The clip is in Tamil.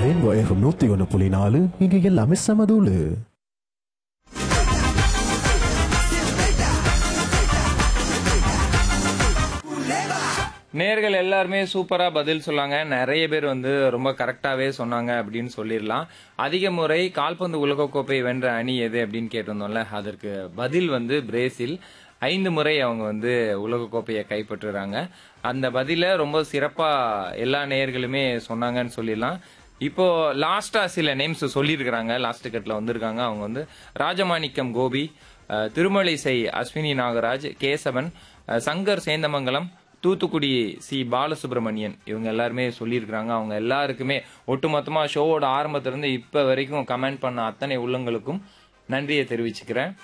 ரெயின்போ எஃப்எம் நூத்தி ஒன்று புள்ளி நாலு இங்க எல்லாமே சமதூளு நேர்கள் எல்லாருமே சூப்பரா பதில் சொன்னாங்க நிறைய பேர் வந்து ரொம்ப கரெக்டாவே சொன்னாங்க அப்படின்னு சொல்லிடலாம் அதிக முறை கால்பந்து உலகக்கோப்பை வென்ற அணி எது அப்படின்னு கேட்டிருந்தோம்ல அதற்கு பதில் வந்து பிரேசில் ஐந்து முறை அவங்க வந்து உலகக்கோப்பையை கைப்பற்றுறாங்க அந்த பதில ரொம்ப சிறப்பா எல்லா நேயர்களுமே சொன்னாங்கன்னு சொல்லிடலாம் இப்போ லாஸ்டா சில நேம்ஸ் சொல்லியிருக்கிறாங்க லாஸ்ட் கட்ல வந்திருக்காங்க அவங்க வந்து ராஜமாணிக்கம் கோபி அஹ், திருமலிசை அஸ்வினி நாகராஜ் கேசவன் அஹ், சங்கர் சேந்தமங்கலம் தூத்துக்குடி சி பாலசுப்ரமணியன் இவங்க எல்லாருமே சொல்லியிருக்கிறாங்க அவங்க எல்லாருக்குமே ஒட்டுமொத்தமா ஷோவோட ஆரம்பத்திலிருந்து இப்ப வரைக்கும் கமெண்ட் பண்ண அத்தனை உள்ளங்களுக்கும் நன்றியை தெரிவிச்சுக்கிறேன்